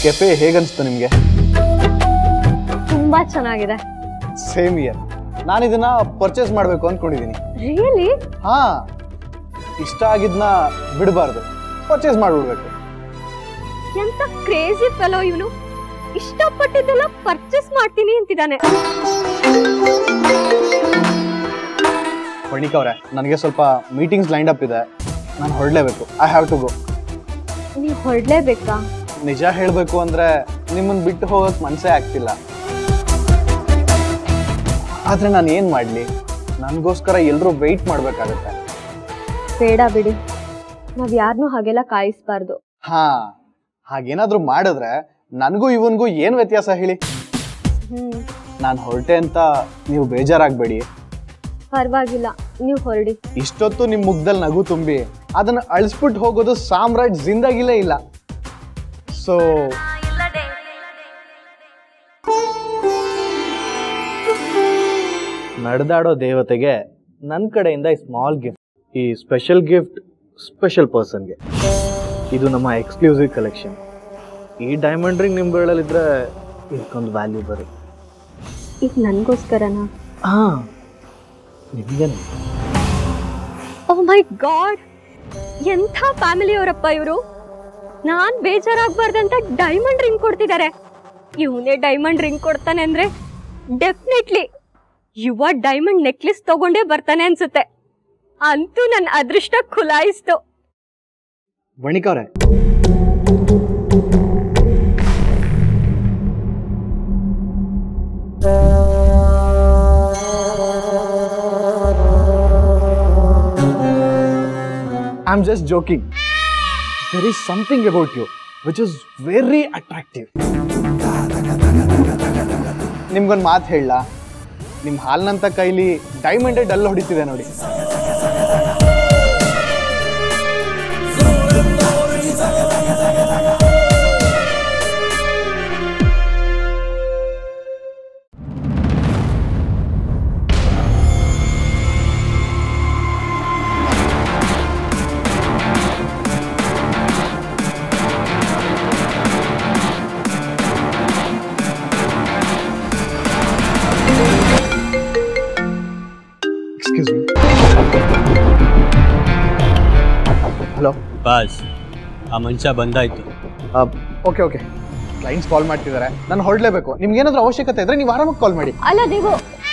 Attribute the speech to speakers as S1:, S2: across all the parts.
S1: Cafe ಹೇಗನ್ಸ್ತು ನಿಮಗೆ
S2: ತುಂಬಾ ಚೆನ್ನಾಗಿದೆ
S1: ಸೇಮ್ ಇಯರ್ ನಾನು ಇದನ್ನ ಪರ್ಚೇಸ್ ಮಾಡಬೇಕು ಅಂದ್ಕೊಂಡಿದ್ದೀನಿ
S2: ರಿಯಲಿ
S1: ಹಾ ಇಷ್ಟ ಆಗಿದ್ನ ಬಿಡಬಾರ್ದು ಪರ್ಚೇಸ್ ಮಾಡಿಬಿಡ್ಬೇಕು
S2: ಎಂತ ಕ್ರೇಜಿ ಫೆಲೋ ಇವನು ಇಷ್ಟಪಟ್ಟಿದ್ದೆಲ್ಲ ಪರ್ಚೇಸ್ ಮಾಡ್ತೀನಿ ಅಂತಿದ್ದಾನೆ
S1: ಪಣಿಕ್ ಅವ್ರೆ ನನಗೆ ಸ್ವಲ್ಪ ಮೀಟಿಂಗ್ಸ್ ಲೈಂಡ್ ಅಪ್ ಇದೆ ನಾನು ಹೊರಡಲೇಬೇಕು ಐ ಹ್ಯಾವ್ ಟು ಗೋ
S2: ನೀವು ಹೊರಡ್ಲೇಬೇಕಾ
S1: ನಿಜ ಹೇಳಬೇಕು ಅಂದ್ರೆ ನಿಮ್ಮನ್ನ ಬಿಟ್ಟು ಹೋಗಕ್ ಮನಸ್ಸೇ ಆಗ್ತಿಲ್ಲ ಆದ್ರೆ ನಾನು ಏನು ಮಾಡಲಿ ನನಗೋಸ್ಕರ ಎಲ್ಲರೂ ವೆಯ್ಟ್ ಮಾಡಬೇಕಾಗತ್ತೆ
S2: ಬೇಡ ಬಿಡಿ ನಾವ್ ಯಾರನ್ನೂ ಹಾಗೆಲ್ಲ ಕಾಯಿಸ್ಬಾರ್ದು
S1: ಹಾ ಹಾಗೇನಾದ್ರೂ ಮಾಡಿದ್ರೆ ನನಗೂ ಇವನ್ಗೂ ಏನು ವ್ಯತ್ಯಾಸ ಹೇಳಿ
S2: ಹ್ಮ್
S1: ನಾನು ಹೊರಟೆ ಅಂತ ನೀವು ಬೇಜಾರಾಗಬೇಡಿ
S2: ಪರವಾಗಿಲ್ಲ ನೀವು ಹೊರಡಿ
S1: ಇಷ್ಟೊತ್ತು ನಿಮ್ಮ ಮುಖದಲ್ಲಿ ನಗು ತುಂಬಿ ಅದನ್ನು ಅಳಿಸ್ಬಿಟ್ಟು ಹೋಗೋದು ಸಾಮ್ರಾಟ್ ಜಿಂದಾಗಿಲೇ ಇಲ್ಲ ಸೊ ನಡೆದಾಡೋ ದೇವತೆಗೆ ನನ್ನ ಕಡೆಯಿಂದ ಈ ಸ್ಮಾಲ್ ಗಿಫ್ಟ್ ಈ ಸ್ಪೆಷಲ್ ಗಿಫ್ಟ್ ಸ್ಪೆಷಲ್ ಪರ್ಸನ್ಗೆ ಇದು ನಮ್ಮ ಎಕ್ಸ್ಕ್ಲೂಸಿವ್ ಕಲೆಕ್ಷನ್ ಈ ಡೈಮಂಡ್ ರಿಂಗ್ ನಿಮ್ಗಳಲ್ಲಿದ್ದರೆ ಇದಕ್ಕೊಂದು ವ್ಯಾಲ್ಯೂ ಬರುತ್ತೆ
S2: ಇದು ನನಗೋಸ್ಕರನಾ
S1: ಹಾಂ ನಿಮಗೇನೆ
S2: ಓ ಮೈ ಗಾಡ್ ಎಂಥ ಫ್ಯಾಮಿಲಿಯವರಪ್ಪ ಇವರು ನಾನ್ ಬೇಜಾರಾಗ್ಬಾರ್ದಂತ ಡೈಮಂಡ್ ರಿಂಗ್ ಕೊಡ್ತಿದ್ದಾರೆ ಇವನೇ ಡೈಮಂಡ್ ರಿಂಗ್ ಕೊಡ್ತಾನೆ ಅಂದ್ರೆ ಡೆಫಿನೆಟ್ಲಿ ಯುವ ಡೈಮಂಡ್ ನೆಕ್ಲೆಸ್ ತಗೊಂಡೇ ಬರ್ತಾನೆ ಅನ್ಸುತ್ತೆ ಅಂತೂ ನನ್ನ ಅದೃಷ್ಟ ಖುಲಾಯಿಸ್ತು
S1: ಬಣಿಕವ್ರೆ I am just joking there is something about you which is very attractive ನಿಮ್ಗೊಂದು ಮಾತು ಹೇಳ ನಿಮ್ಮ ಹಾಲ್ನಂತ ಕೈಲಿ ಡೈಮಂಡೇ ಡಲ್ ಹೊಡಿತಿದೆ ನೋಡಿ ಎಕ್ಸ್ಕ್ಯೂಸ್ ಮೀ ಹಲೋ
S3: ಬಾಸ್ ಆ ಮನುಷ್ಯ ಬಂದಾಯ್ತು
S1: ಓಕೆ ಓಕೆ ಕ್ಲೈಂಟ್ಸ್ ಕಾಲ್ ಮಾಡ್ತಿದ್ದಾರೆ ನಾನು ಹೊರಡಲೇಬೇಕು ನಿಮ್ಗೆ ಏನಾದರೂ ಅವಶ್ಯಕತೆ ಇದ್ರೆ ನೀವು ಆರಾಮಾಗಿ ಕಾಲ್ ಮಾಡಿ
S2: ಅಲ್ಲ ದೇವು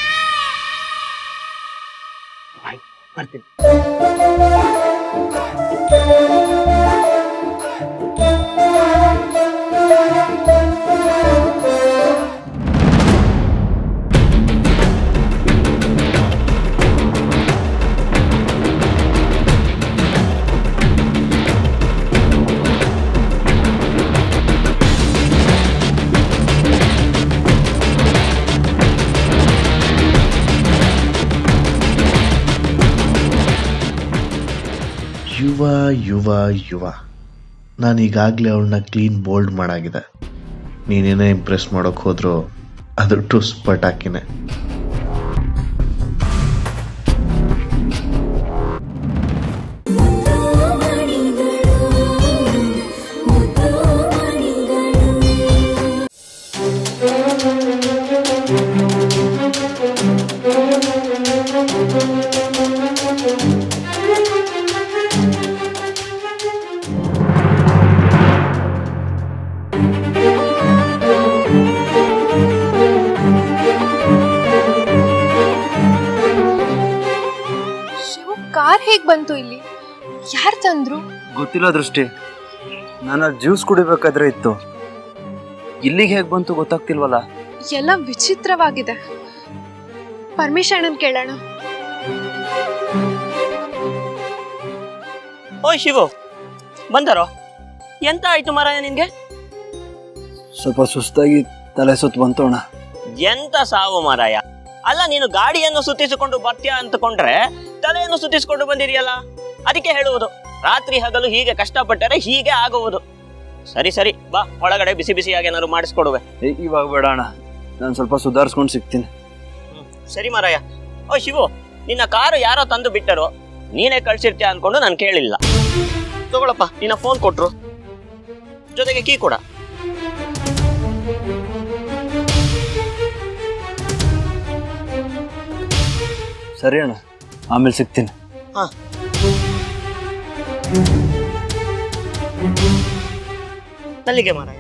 S1: ಬರ್ತೀನಿ
S4: ಯುವ ಯುವ ಯುವ ನಾನು ಈಗಾಗಲೇ ಅವಳನ್ನ ಕ್ಲೀನ್ ಬೋಲ್ಡ್ ಮಾಡಾಗಿದೆ ನೀನೇನೇ ಇಂಪ್ರೆಸ್ ಮಾಡೋಕೆ ಹೋದ್ರು ಅದ್ರ ಟುಸ್ ಪಟಾಕಿನೇ
S5: ಶಿವು ಕಾರ್ ಹೇಗ್ ಬಂತು ಇಲ್ಲಿ ಯಾರು ತಂದ್ರು
S3: ಗೊತ್ತಿಲ್ಲ ದೃಷ್ಟಿ ನಾನು ಜ್ಯೂಸ್ ಕುಡಿಬೇಕಾದ್ರೆ ಇತ್ತು ಇಲ್ಲಿಗೆ ಹೇಗೆ ಬಂತು ಗೊತ್ತಾಗ್ತಿಲ್ವಲ್ಲ
S5: ಎಲ್ಲ ವಿಚಿತ್ರವಾಗಿದೆ ಪರ್ಮಿಷನ್ ಕೇಳೋಣ
S6: ಓಯ್ ಶಿವು ಬಂದರೋ ಎಂತ ಆಯ್ತು ಮಾರಾಯ ನಿನ್ಗೆ
S3: ಸ್ವಲ್ಪ ಸುಸ್ತಾಗಿ ತಲೆ ಸುತ್ತು ಬಂತು ಅಣ್ಣ
S6: ಎಂತ ಸಾವು ಮಾರಾಯ ಅಲ್ಲ ನೀನು ಗಾಡಿಯನ್ನು ಸುತ್ತಿಸಿಕೊಂಡು ಬರ್ತೀಯ ಅಂತಕೊಂಡ್ರೆ ತಲೆಯನ್ನು ಸುತ್ತಿಸಿಕೊಂಡು ಬಂದಿದೆಯಲ್ಲ ಅದಕ್ಕೆ ಹೇಳುವುದು ರಾತ್ರಿ ಹಗಲು ಹೀಗೆ ಕಷ್ಟಪಟ್ಟರೆ ಹೀಗೆ ಆಗುವುದು ಸರಿ ಸರಿ ಬಾ ಒಳಗಡೆ ಬಿಸಿ ಬಿಸಿಯಾಗಿ ಏನಾದ್ರು ಮಾಡಿಸ್ಕೊಡುವೆ
S3: ಇವಾಗ ಬೇಡ ಅಣ್ಣ ನಾನು ಸ್ವಲ್ಪ ಸುಧಾರಿಸ್ಕೊಂಡು ಸಿಗ್ತೀನಿ
S6: ಹ್ಮ್. ಸರಿ ಮಾರಾಯ ಓ ಶಿವು ನಿನ್ನ ಕಾರು ಯಾರೋ ತಂದು ಬಿಟ್ಟರು ನೀನೇ ಕಳ್ಸಿರ್ತೀಯ ಅನ್ಕೊಂಡು ನಾನು ಕೇಳಿಲ್ಲ ತಗೊಳಪ್ಪ ನಿನ್ನ ಫೋನ್ ಕೊಟ್ರು ಜೊತೆಗೆ ಕೀ ಕೂಡ
S3: ಸರಿ ಅಣ್ಣ ಆಮೇಲೆ ಸಿಗ್ತೀನಿ
S6: ನಲ್ಲಿಗೆ ಮಾರಾಯ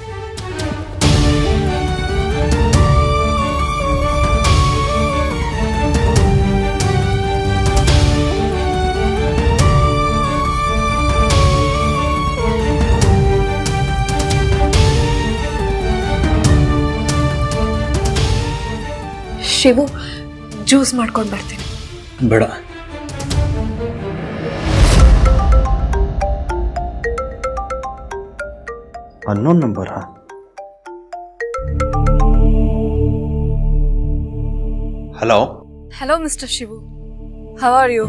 S5: ಶಿವು ಜ್ಯೂಸ್ ಮಾಡ್ಕೊಂಡು ಬರ್ತೀನಿ
S3: ಬೇಡ ಅನ್ನೋನ್ ನಂಬರಾ hello
S7: Hello, Mr. Shivu. How are you?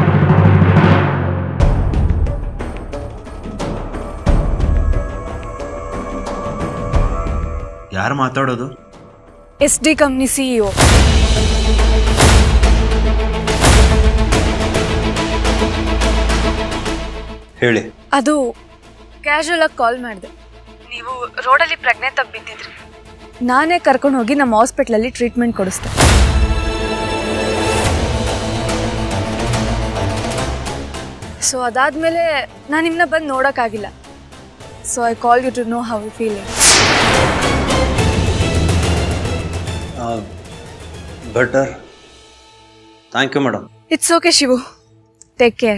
S3: ಯಾರು ಮಾತಾಡೋದು
S7: ಎಸ್ ಡಿ ಕಂಪ್ನಿ ಸಿಇಒ
S3: ಹೇಳಿ
S7: ಅದು ಕ್ಯಾಶುಯಲ್ ಆಗಿ ಕಾಲ್ ಮಾಡಿದೆ ನೀವು ರೋಡಲ್ಲಿ ಪ್ರೆಗ್ನೆಂಟ್ ಆಗಿ ಬಿದ್ದಿದ್ರಿ ನಾನೇ ಕರ್ಕೊಂಡು ಹೋಗಿ ನಮ್ಮ ಹಾಸ್ಪಿಟ್ಲಲ್ಲಿ ಟ್ರೀಟ್ಮೆಂಟ್ ಕೊಡಿಸ್ದೆ ಸೊ ಅದಾದಮೇಲೆ ನಾನು ನಿಮ್ಮನ್ನ ಬಂದು ನೋಡೋಕ್ಕಾಗಿಲ್ಲ so I call you to know how you feeling
S3: better thank you madam
S7: it's okay Shivu take care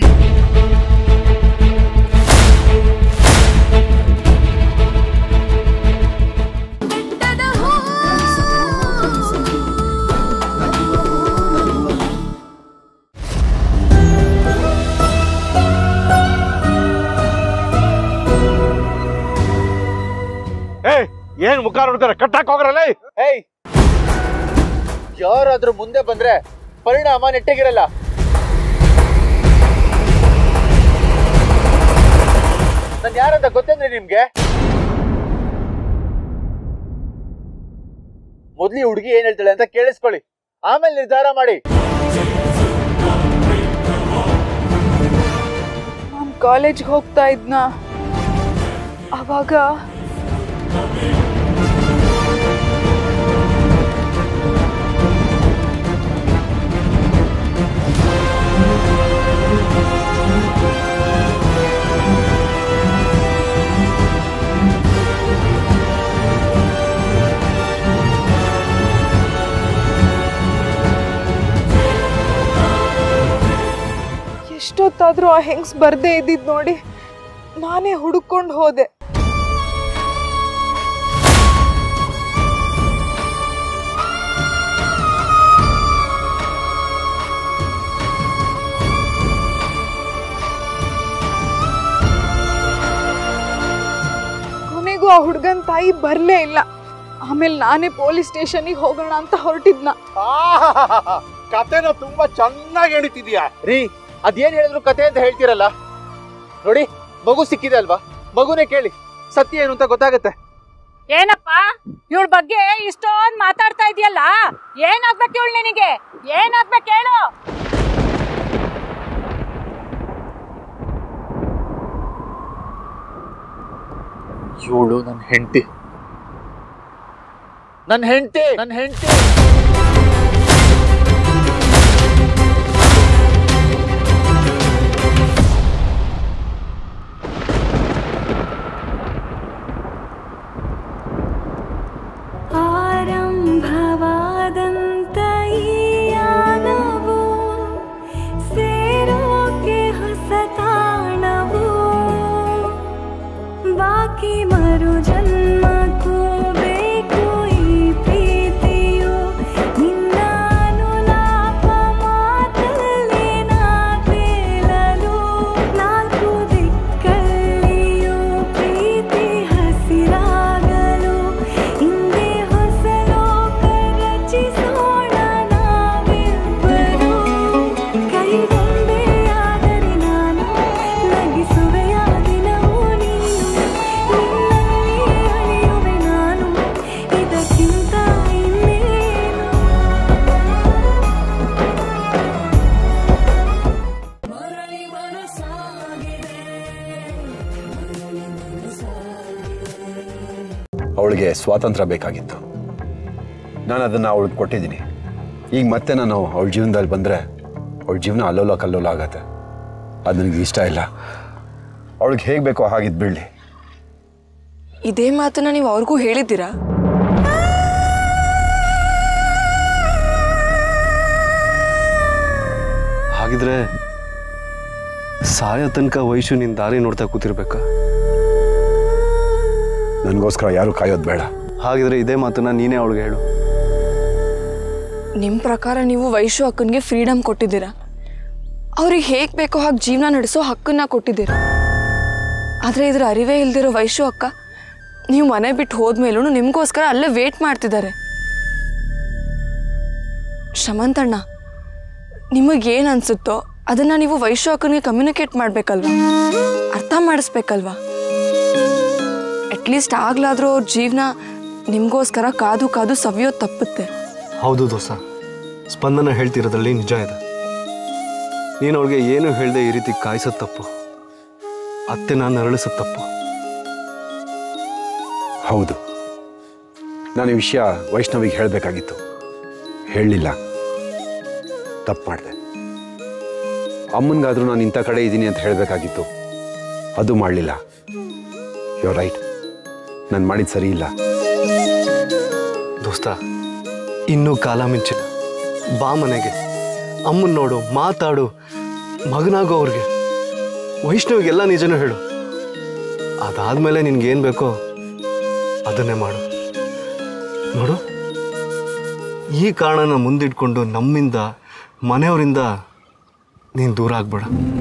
S8: ಏಯ್ ಏನ್ ಮುಖ ನೋಡ್ತಾರೆ ಕಟ್ಟಾಕ್ ಹೋಗ್ರಲ್ಲ
S1: ಏಯ್ ಯಾರಾದ್ರೂ ಮುಂದೆ ಬಂದ್ರೆ ಪರಿಣಾಮ ನೆಟ್ಟಗಿರಲ್ಲ ನಾನು ಯಾರಂತ ಗೊತ್ತೇನ್ರಿ ನಿಮ್ಗೆ ಮೊದ್ಲಿ ಹುಡುಗಿ ಏನ್ ಹೇಳ್ತಾಳೆ ಅಂತ ಕೇಳಿಸ್ಕೊಳ್ಳಿ ಆಮೇಲೆ ನಿರ್ಧಾರ ಮಾಡಿ
S7: ನಾನು ಕಾಲೇಜ್ಗೆ ಹೋಗ್ತಾ ಇದ್ನ ಅವಾಗ
S9: ಎಷ್ಟೊತ್ತಾದ್ರೂ ಆ ಹೆಂಗ್ಸ್ ಬರ್ದೇ ಇದ್ದಿದ್ ನೋಡಿ ನಾನೇ ಹುಡುಕೊಂಡು ಹೋದೆ ಕೊನೆಗೂ ಆ ಹುಡುಗನ್ ತಾಯಿ ಬರ್ಲೇ ಇಲ್ಲ ಆಮೇಲೆ ನಾನೇ ಪೊಲೀಸ್ ಸ್ಟೇಷನ್ಗೆ ಹೋಗೋಣ ಅಂತ ಹೊರಟಿದ್ನ
S8: ಕತೆನ ತುಂಬಾ ಚೆನ್ನಾಗಿ ಹೇಳ್ತಿದ್ಯಾ
S1: ರೀ ಅದೇನ್ ಹೇಳಿದ್ರು ಕತೆ ಅಂತ ಹೇಳ್ತೀರಲ್ಲ ನೋಡಿ ಮಗು ಸಿಕ್ಕಿದೆ ಅಲ್ವಾ ಮಗುನೇ ಕೇಳಿ ಸತ್ಯ ಏನು ಅಂತ ಗೊತ್ತಾಗತ್ತೆ
S10: ಏನಪ್ಪ ಇವಳ ಬಗ್ಗೆ ಇಷ್ಟೊಂದ್ ಮಾತಾಡ್ತಾ ಇದೆಯಲ್ಲ ಏನಾಗ್ಬೇಕು ಇವಳು ನಿನಗೆ ಏನಾಗ್ಬೇಕು ಹೇಳು
S1: ಇವಳು ನನ್ನ ಹೆಂಡತಿ ನನ್ನ ಹೆಂಡತಿ ನನ್ನ ಹೆಂಡತಿ
S11: ಆರಂಭವಾದಂತ ಈ ಯಾನವು ಸೇರೋಕೆ ಹೊಸ ತಾಣವು ಬಾಕಿ ಮರು ಜನ್ಮಕ್ಕೂ ಬೇಕು ಈ ಪ್ರೀತಿಯು ನಿನ್ನ ಅನುಲಾಪ ಮಾತಲ್ಲಿ ನಾ ತೇಲಲು ನಾಲ್ಕು ದಿಕ್ಕಲ್ಲಿಯೂ ಪ್ರೀತಿ ಹಸಿರಾಗಲು ಹಿಂದೆ ಹೊಸ ಲೋಕ ರಚಿಸೋಣ ನಾವಿಬ್ಬರು ಕೈಗೊಂಬೆಯಾದರೆ ನಾನು ನಗಿಸುವೆಯ ದಿನವೂ ನೀನು ನಿನ್ನಲ್ಲಿ ಅಳಿಯುವೆ ನಾನು ಇದಕ್ಕಿಂತ ಇನ್ನೇನು
S12: ಅವಳಿಗೆ ಸ್ವಾತಂತ್ರ್ಯ ಬೇಕಾಗಿತ್ತು ನಾನು ಅದನ್ನು ಅವಳಿಗೆ ಕೊಟ್ಟಿದ್ದೀನಿ ಈಗ ಮತ್ತೆ ನಾನು ಅವಳ ಜೀವನದಲ್ಲಿ ಬಂದರೆ ಅವಳ ಜೀವನ ಅಲ್ಲೋಲ ಕಲ್ಲೋಲ ಆಗತ್ತೆ ಅದು ನನಗೆ ಇಷ್ಟ ಇಲ್ಲ ಅವಳಿಗೆ ಹೇಗೆ ಬೇಕೋ ಹಾಗಿದ್ದು ಬಿಡಲಿ
S7: ಇದೇ ಮಾತನ್ನ ನೀವು ಅವ್ರಿಗೂ ಹೇಳಿದ್ದೀರಾ
S13: ಹಾಗಿದ್ರೆ ಸಾಯೋ ತನಕ ವಯಸ್ಸು ನಿನ್ನ ದಾರಿ ನೋಡ್ತಾ ಕೂತಿರ್ಬೇಕಾ
S12: ನನಗೋಸ್ಕರ ಯಾರು ಕಾಯೋದು ಬೇಡ
S13: ಹಾಗಿದ್ರೆ ಇದೇ ಮಾತನ್ನ ನೀನೇ ಅವಳಿಗೆ ಹೇಳು
S7: ನಿಮ್ಮ ಪ್ರಕಾರ ನೀವು ವೈಶು ಅಕ್ಕನಿಗೆ ಫ್ರೀಡಮ್ ಕೊಟ್ಟಿದ್ದೀರಾ ಅವ್ರಿಗೆ ಹೇಗೆ ಬೇಕೋ ಹಾಗೆ ಜೀವನ ನಡೆಸೋ ಹಕ್ಕನ್ನ ಕೊಟ್ಟಿದ್ದೀರಾ ಆದರೆ ಇದ್ರ ಅರಿವೇ ಇಲ್ದಿರೋ ವೈಶು ಅಕ್ಕ ನೀವು ಮನೆ ಬಿಟ್ಟು ಹೋದ್ಮೇಲೂ ನಿಮಗೋಸ್ಕರ ಅಲ್ಲೇ ವೇಟ್ ಮಾಡ್ತಿದ್ದಾರೆ ಶಮಂತಣ್ಣ ನಿಮಗೇನು ಅನ್ಸುತ್ತೋ ಅದನ್ನ ನೀವು ವೈಶು ಅಕ್ಕನಿಗೆ ಕಮ್ಯುನಿಕೇಟ್ ಮಾಡಬೇಕಲ್ವಾ ಅರ್ಥ ಮಾಡಿಸ್ಬೇಕಲ್ವಾ ಅಟ್ಲೀಸ್ಟ್ ಆಗ್ಲಾದ್ರೂ ಅವ್ರ ಜೀವನ ನಿಮಗೋಸ್ಕರ ಕಾದು ಕಾದು ಸವಿಯೋದು ತಪ್ಪುತ್ತೆ
S13: ಹೌದು ದೋಸ ಸ್ಪಂದನ ಹೇಳ್ತಿರೋದ್ರಲ್ಲಿ ನಿಜ ಇದೆ ನೀನು ಅವಳಿಗೆ ಏನು ಹೇಳ್ದೆ ಈ ರೀತಿ ಕಾಯಿಸೋದು ತಪ್ಪು ಅತ್ತೆ ನಾನು ಅರಳಿಸೋದು ತಪ್ಪು
S12: ಹೌದು ನಾನು ಈ ವಿಷಯ ವೈಷ್ಣವಿಗೆ ಹೇಳಬೇಕಾಗಿತ್ತು ಹೇಳಲಿಲ್ಲ ತಪ್ಪು ಮಾಡಿದೆ ಅಮ್ಮನಿಗಾದ್ರೂ ನಾನು ಇಂಥ ಕಡೆ ಇದ್ದೀನಿ ಅಂತ ಹೇಳಬೇಕಾಗಿತ್ತು ಅದು ಮಾಡಲಿಲ್ಲ ಯು ರೈಟ್ ನಾನು ಮಾಡಿದ್ದು ಸರಿ ಇಲ್ಲ
S13: ದೋಸ್ತ ಇನ್ನೂ ಕಾಲ ಮಿಂಚಿಲ್ಲ ಬಾ ಮನೆಗೆ ಅಮ್ಮನ ನೋಡು ಮಾತಾಡು ಮಗನಾಗೋ ಅವ್ರಿಗೆ ವೈಷ್ಣವಿಗೆಲ್ಲ ನಿಜನೂ ಹೇಳು ಅದಾದ್ಮೇಲೆ ನಿನ್ಗೇನು ಬೇಕೋ ಅದನ್ನೇ ಮಾಡು ನೋಡು ಈ ಕಾರಣನ ಮುಂದಿಟ್ಕೊಂಡು ನಮ್ಮಿಂದ ಮನೆಯವರಿಂದ ನೀನು ದೂರ ಆಗ್ಬೇಡ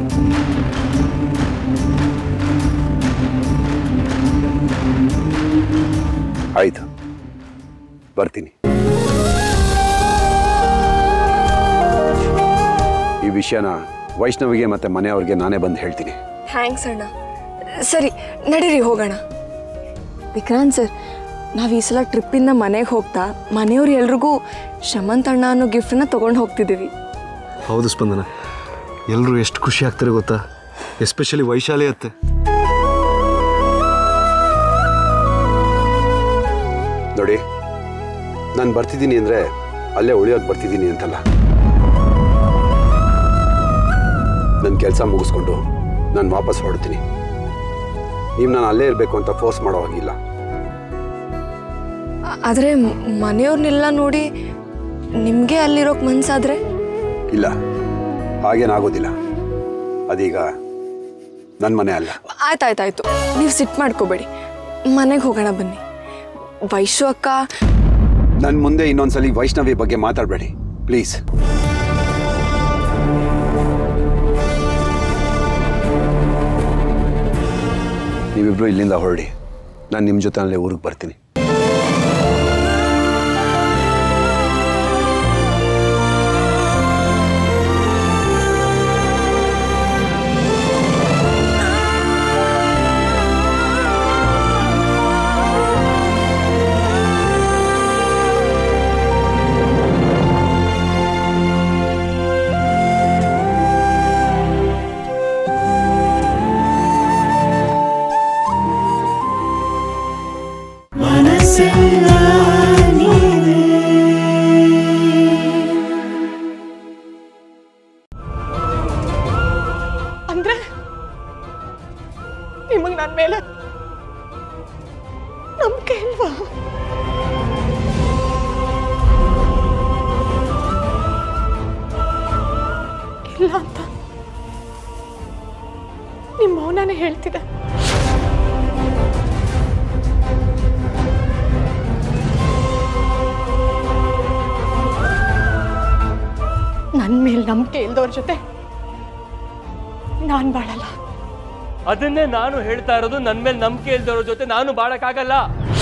S12: ಆಯ್ತು ಬರ್ತೀನಿ ಈ ವಿಷಯನ ವೈಷ್ಣವಿಗೆ ಮತ್ತೆ ಮನೆಯವ್ರಿಗೆ ನಾನೇ ಬಂದು ಹೇಳ್ತೀನಿ
S7: ಥ್ಯಾಂಕ್ಸ್ ಅಣ್ಣ ಸರಿ ನಡೀರಿ ಹೋಗೋಣ ವಿಕ್ರಾಂತ್ ಸರ್ ನಾವು ಈ ಸಲ ಟ್ರಿಪ್ಪಿಂದ ಮನೆಗೆ ಹೋಗ್ತಾ ಮನೆಯವ್ರು ಎಲ್ರಿಗೂ ಶಮಂತ್ ಅಣ್ಣ ಅನ್ನೋ ಗಿಫ್ಟನ್ನ ತೊಗೊಂಡು ಹೋಗ್ತಿದ್ದೀವಿ
S13: ಹೌದು ಸ್ಪಂದನ ಎಲ್ಲರೂ ಎಷ್ಟು ಖುಷಿ ಆಗ್ತಾರೆ ಗೊತ್ತಾ ಎಸ್ಪೆಷಲಿ ವೈಶಾಲಿ ಅತ್ತೆ
S12: ನೋಡಿ ನಾನು ಬರ್ತಿದ್ದೀನಿ ಅಂದರೆ ಅಲ್ಲೇ ಉಳಿಯೋಕೆ ಬರ್ತಿದ್ದೀನಿ ಅಂತಲ್ಲ ನನ್ನ ಕೆಲಸ ಮುಗಿಸ್ಕೊಂಡು ನಾನು ವಾಪಸ್ ಹೊರಡ್ತೀನಿ ನೀವು ನಾನು ಅಲ್ಲೇ ಇರಬೇಕು ಅಂತ ಫೋರ್ಸ್ ಮಾಡೋ ಹಾಗಿಲ್ಲ
S7: ಆದರೆ ಮನೆಯವ್ರನ್ನೆಲ್ಲ ನೋಡಿ ನಿಮಗೆ ಅಲ್ಲಿರೋಕೆ ಮನ್ಸಾದ್ರೆ
S12: ಇಲ್ಲ ಹಾಗೇನಾಗೋದಿಲ್ಲ ಅದೀಗ ನನ್ನ ಮನೆ ಅಲ್ಲ
S7: ಆಯ್ತಾಯ್ತಾಯ್ತು ನೀವು ಸಿಟ್ ಮಾಡ್ಕೋಬೇಡಿ ಮನೆಗೆ ಹೋಗೋಣ ಬನ್ನಿ ವೈಶು ಅಕ್ಕ
S12: ನನ್ನ ಮುಂದೆ ಇನ್ನೊಂದ್ಸಲಿ ವೈಷ್ಣವಿ ಬಗ್ಗೆ ಮಾತಾಡಬೇಡಿ ಪ್ಲೀಸ್ ನೀವಿಬ್ರು ಇಲ್ಲಿಂದ ಹೊರಡಿ ನಾನು ನಿಮ್ಮ ಜೊತೆ ಊರಿಗೆ ಬರ್ತೀನಿ
S11: ಮನಸ್ಸೆಲ್ಲ ನೀನೇ
S9: ಅಂದ್ರೆ ನಿಮಗ್ ನನ್ ಮೇಲೆ ನಂಬಿಕೆ ಇಲ್ವಾ ಇಲ್ಲ ಅಂತ ನಿಮ್ಮ ಮೌನನೇ ಹೇಳ್ತಿದೆ ನನ್ನ ಮೇಲೆ ನಂಬಿಕೆ ಇಲ್ದವ್ರ ಜೊತೆ ನಾನ್ ಬಾಳಲ್ಲ
S14: ಅದನ್ನೇ ನಾನು ಹೇಳ್ತಾ ಇರೋದು ನನ್ನ ಮೇಲೆ ನಂಬಿಕೆ ಇಲ್ದವ್ರ ಜೊತೆ ನಾನು ಬಾಳಕ್ಕಾಗಲ್ಲ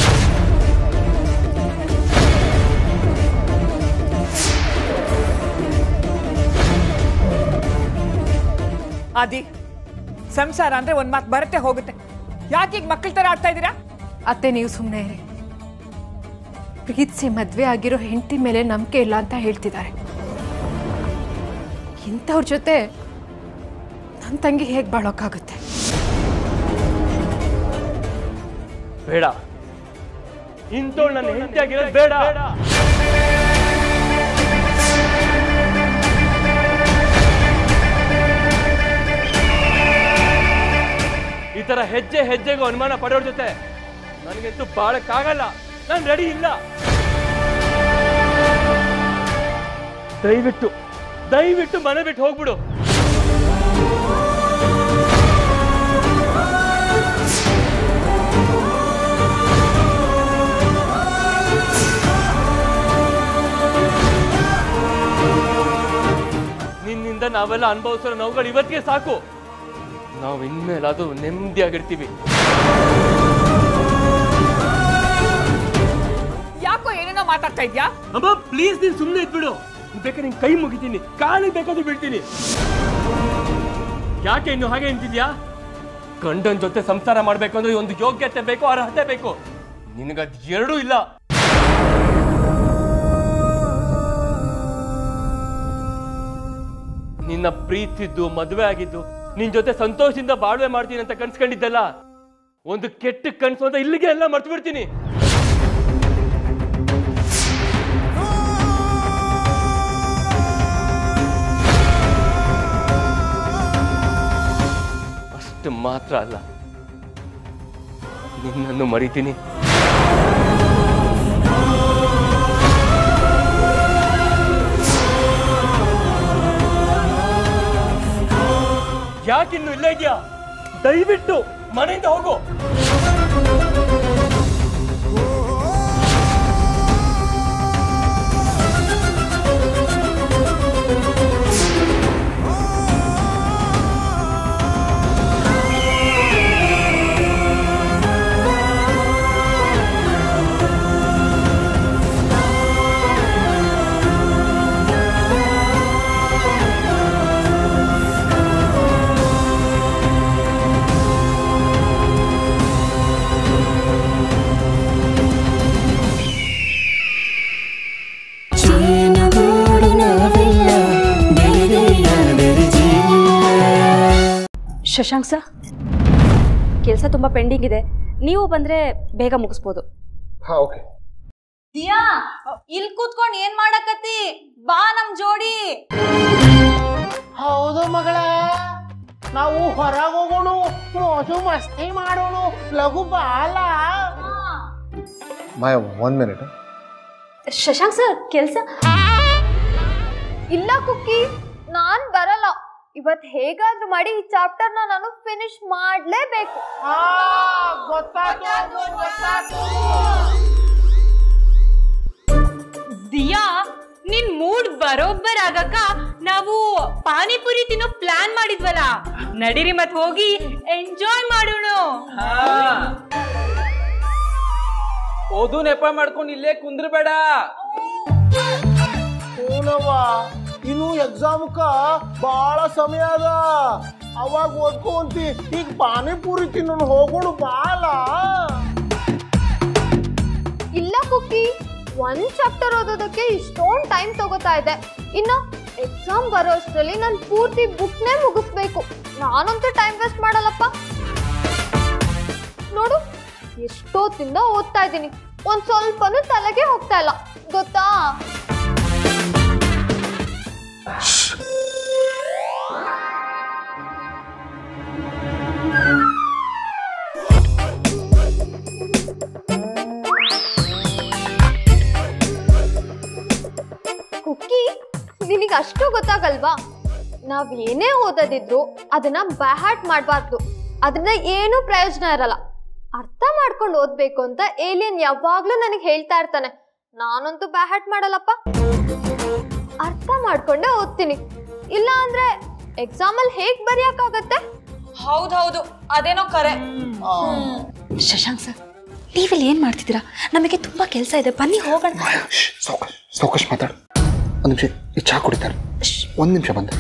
S10: ಆದಿ ಸಂಸಾರ ಅಂದ್ರೆ ಒಂದ್ ಮಾತು ಬರುತ್ತೆ ಹೋಗುತ್ತೆ ಯಾಕೆ ಈಗ ಮಕ್ಕಳ ತರ ಆಡ್ತಾ ಇದ್ದೀರಾ
S5: ಅತ್ತೆ ನೀವು ಸುಮ್ಮನೆ ಇರಿ ಪ್ರೀತಿಸಿ ಮದುವೆ ಆಗಿರೋ ಹೆಂಡತಿ ಮೇಲೆ ನಂಬಿಕೆ ಇಲ್ಲ ಅಂತ ಹೇಳ್ತಿದ್ದಾರೆ ಇಂಥವ್ರ ಜೊತೆ ನನ್ನ ತಂಗಿ ಹೇಗೆ ಬಾಳೋಕ್ಕಾಗುತ್ತೆ
S14: ಬೇಡ ಇಂಥವ್ಳು ನನ್ನ ಹೆಂಡತಿ ಆಗಿರೋದು ಬೇಡ ಈ ತರ ಹೆಜ್ಜೆ ಹೆಜ್ಜೆಗೂ ಅನುಮಾನ ಪಡೋರ್ ಜೊತೆ ನನಗಂತೂ ಬಾಳಕ್ಕಾಗಲ್ಲ ನಾನು ರೆಡಿ ಇಲ್ಲ ದಯವಿಟ್ಟು ದಯವಿಟ್ಟು ಮನೆ ಬಿಟ್ಟು ಹೋಗ್ಬಿಡು ನಿನ್ನಿಂದ ನಾವೆಲ್ಲ ಅನುಭವಿಸೋ ನೋವುಗಳು ಇವತ್ತಿಗೆ ಸಾಕು ನಾವು ಇನ್ಮೇಲಾದ್ರೂ ನೆಮ್ಮದಿಯಾಗಿರ್ತೀವಿ
S10: ಯಾಕೋ ಏನೇನೋ ಮಾತಾಡ್ತಾ ಇದ್ಯಾ
S14: ಅಮ್ಮ ಪ್ಲೀಸ್ ನೀನ್ ಸುಮ್ಮನೆ ಇದ್ಬಿಡು ಬೇಕಾದ್ರೆ ನಿನ್ ಕೈ ಮುಗಿತೀನಿ ಕಾಲಿಗೆ ಬೇಕಾದ್ರೂ ಬೀಳ್ತೀನಿ ಯಾಕೆ ಇನ್ನು ಹಾಗೆ ನಿಂತಿದ್ಯಾ ಗಂಡನ ಜೊತೆ ಸಂಸಾರ ಮಾಡ್ಬೇಕು ಅಂದ್ರೆ ಒಂದು ಯೋಗ್ಯತೆ ಬೇಕು ಅರ್ಹತೆ ಬೇಕು ನಿನಗದ್ ಎರಡೂ ಇಲ್ಲ ನಿನ್ನ ಪ್ರೀತಿದ್ದು ಮದುವೆ ಆಗಿದ್ದು ನಿನ್ ಜೊತೆ ಸಂತೋಷದಿಂದ ಬಾಳ್ವೆ ಮಾಡ್ತೀನಿ ಅಂತ ಕನ್ಸ್ಕೊಂಡಿದ್ದಲ್ಲ ಒಂದು ಕೆಟ್ಟ ಕನ್ಸು ಅಂತ ಇಲ್ಲಿಗೆ ಎಲ್ಲ ಮರ್ತು ಬಿಡ್ತೀನಿ ಅಷ್ಟು ಮಾತ್ರ ಅಲ್ಲ ನಿನ್ನನ್ನು ಮರಿತೀನಿ ಯಾಕಿನ್ನು ಇಲ್ಲ ಇದೆಯಾ ದಯವಿಟ್ಟು ಮನೆಯಿಂದ ಹೋಗು
S2: ಶಶಾಂಕ್ ಸರ್ ಕೆಲಸ ತುಂಬ ಪೆಂಡಿಂಗ್ ಇದೆ ನೀವು ಬಂದರೆ ಬೇಗ ಮುಗಿಸ್ಬೋದು
S8: ಹಾ ಓಕೆ
S15: ದಿಯಾ ಇಲ್ಲಿ ಕೂತ್ಕೊಂಡ್ ಏನ್ ಮಾಡಕತ್ತಿ ಬಾ ನಮ್ ಜೋಡಿ
S16: ಹೌದು ಮಗಳ ನಾವು ಹೊರಗೆ ಹೋಗೋಣ ಮೋಜು ಮಸ್ತಿ ಮಾಡೋಣ ಲಘು ಬಾಲ
S8: ಮಾಯ ಒನ್ ಮಿನಿಟ್
S2: ಶಶಾಂಕ್ ಸರ್ ಕೆಲಸ
S17: ಇಲ್ಲ ಕುಕ್ಕಿ ನಾನ್ ಬರಲ್ಲ ಇವತ್ ಹೇಗಾದ್ರೂ ಮಾಡಿ ಈ ಚಾಪ್ಟರ್ನ ನಾನು ಫಿನಿಶ್ ಮಾಡ್ಲೇಬೇಕು
S15: ದಿಯಾ ನಿನ್ ಮೂಡ್ ಬರೋಬ್ಬರ್ ಆಗಕ್ಕ ನಾವು ಪಾನಿಪುರಿ ತಿನ್ನೋ ಪ್ಲಾನ್ ಮಾಡಿದ್ವಲ್ಲ ನಡೀರಿ ಮತ್ ಹೋಗಿ ಎಂಜಾಯ್ ಮಾಡೋಣ
S18: ಓದು ನೆಪ ಮಾಡ್ಕೊಂಡು ಇಲ್ಲೇ ಕುಂದ್ರಬೇಡ
S16: ಹೂನವ್ವ ಇನ್ನು ಎಕ್ಸಾಮ್ಕ ಬಾಳ ಸಮಯ ಅದ ಅವಾಗ ಓದ್ಕೊಂತಿ ಈಗ ಪಾನಿಪುರಿ ತಿನ್ನೋಣ ಹೋಗೋಣ ಬಾಲ
S17: ಇಲ್ಲ ಕುಕ್ಕಿ ಒಂದ್ ಚಾಪ್ಟರ್ ಓದೋದಕ್ಕೆ ಇಷ್ಟೊಂದ್ ಟೈಮ್ ತಗೋತಾ ಇದೆ ಇನ್ನು ಎಕ್ಸಾಮ್ ಬರೋ ಅಷ್ಟರಲ್ಲಿ ನಾನು ಪೂರ್ತಿ ಬುಕ್ನೇ ಮುಗಿಸ್ಬೇಕು ನಾನಂತೂ ಟೈಮ್ ವೇಸ್ಟ್ ಮಾಡಲ್ಲಪ್ಪ ನೋಡು ಎಷ್ಟೊತ್ತಿಂದ ಓದ್ತಾ ಇದ್ದೀನಿ ಒಂದ್ ಸ್ವಲ್ಪನೂ ತಲೆಗೆ ಹೋಗ್ತಾ ಇಲ್ಲ ಗೊತ್ತಾ ಕುಕ್ಕಿ ನಿನಗೆ ಅಷ್ಟು ಗೊತ್ತಾಗಲ್ವಾ ನಾವ್ ಏನೇ ಓದೋದಿದ್ರು ಅದನ್ನ ಬ್ಯಾಹಾಟ್ ಮಾಡಬಾರ್ದು ಅದರಿಂದ ಏನೂ ಪ್ರಯೋಜನ ಇರಲ್ಲ ಅರ್ಥ ಮಾಡ್ಕೊಂಡು ಓದ್ಬೇಕು ಅಂತ ಏಲಿಯನ್ ಯಾವಾಗ್ಲೂ ನನಗೆ ಹೇಳ್ತಾ ಇರ್ತಾನೆ ನಾನಂತೂ ಬ್ಯಾಹಾಟ್ ಮಾಡಲ್ಲಪ್ಪ ಅರ್ಥ ಮಾಡ್ಕೊಂಡೇ ಓದ್ತೀನಿ ಇಲ್ಲ ಅಂದ್ರೆ ಎಕ್ಸಾಮಲ್ಲಿ ಹೇಗ್ ಬರೆಯಕ್ಕಾಗತ್ತೆ
S15: ಹೌದೌದು ಅದೇನೋ ಕರೆ
S2: ಶಶಾಂಕ್ ಸರ್ ನೀವಿಲ್ಲಿ ಏನು ಮಾಡ್ತಿದ್ದೀರಾ ನಮಗೆ ತುಂಬ ಕೆಲಸ ಇದೆ ಬನ್ನಿ ಹೋಗೋಣ
S8: ಸಾವಕಾಶ ಸಾವಕಾಶ ಮಾತಾಡು ಒಂದು ನಿಮಿಷ ಈ ಚಹಾ ಕುಡಿತಾರೆ ಒಂದು ನಿಮಿಷ ಬಂದೆ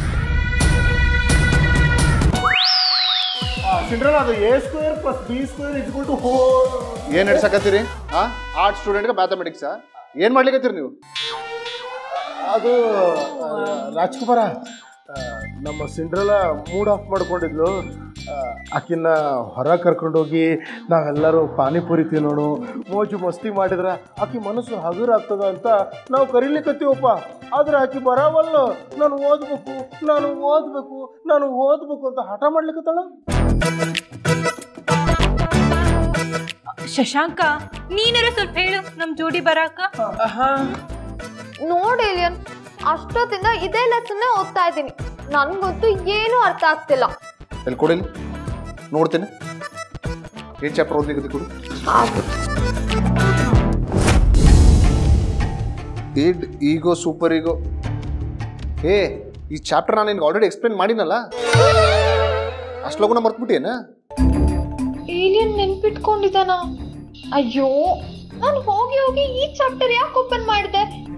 S16: ಸಿಂಡ್ರಲ್ ಅದು a square plus b square is equal to ಹೋ
S8: ಏನು ನಡ್ಸಕತ್ತೀರಿ ಹಾಂ ಆರ್ಟ್ ಸ್ಟೂಡೆಂಟ್ಗೆ ಮ್ಯಾಥಮೆಟಿಕ್ಸಾ ಏನು ಮಾಡ್ಲಿಕತ್ತೀರಿ ನೀವು
S16: ಅದು ಆ, ರಾಜ್ಕುಮಾರ ಆ, ನಮ್ಮ ಸಿಂಡ್ರಲ ಮೂಡ್ ಆಫ್ ಮಾಡ್ಕೊಂಡಿದ್ಲು ಆ,
S8: ಆಕಿನ್ನ ಹೊರ ಕರ್ಕೊಂಡೋಗಿ ನಾವೆಲ್ಲರೂ ಪಾನಿಪುರಿ ತಿನ್ನೋಣ ಮೋಜು ಮಸ್ತಿ ಮಾಡಿದ್ರೆ ಆಕಿ ಮನಸ್ಸು ಹಗುರಾಗ್ತದ ಅಂತ ನಾವು ಕರೀಲಿಕ್ಕತ್ತೀವಪ್ಪ ಆದ್ರೆ ಆಕಿ ಬರಾವಲ್ಲ ನಾನು ಓದ್ಬೇಕು ನಾನು ಓದ್ಬೇಕು ನಾನು ಓದ್ಬೇಕು ಅಂತ ಹಠ ಮಾಡ್ಲಿಕ್ಕತ್ತಾಳ
S15: ಶಶಾಂಕ ನೀನಾರ ಸ್ವಲ್ಪ ಹೇಳು ನಮ್ ಜೋಡಿ ಬರಾಕ
S17: ನೋಡಿ ಏಲಿಯನ್ ಅಷ್ಟೊತ್ತಿಂದ ಇದೇ ಲೆಸನ್ನೇ ಓದ್ತಾ ಇದ್ದೀನಿ ನನ್ಗಂತೂ ಏನೂ ಅರ್ಥ ಆಗ್ತಿಲ್ಲ
S8: ಎಲ್ಲಿ ಕೊಡಿಲಿ ನೋಡ್ತೇನೆ ಏನು ಚಾಪ್ಟರ್ ಓದ್ಲಿಕ್ಕೆ ಕೊಡು ಇಡ್ ಈಗೋ ಸೂಪರ್ ಈಗೋ ಏ ಈ ಚಾಪ್ಟರ್ ನಾನು ನಿನ್ಗೆ ಆಲ್ರೆಡಿ ಎಕ್ಸ್ಪ್ಲೇನ್ ಮಾಡಿನಲ್ಲ ಅಷ್ಟು ಲಗುನ ಮರ್ತ್ಬಿಟ್ಟೇನ
S17: ಏಲಿಯನ್ ನೆನ್ಪಿಟ್ಕೊಂಡಿದ್ದಾನ ಅಯ್ಯೋ ನಾನು ಹೋಗಿ ಹೋಗಿ ಈ ಚಾಪ್ಟರ್ ಯಾಕೆ ಓಪನ್ ಮಾಡಿದೆ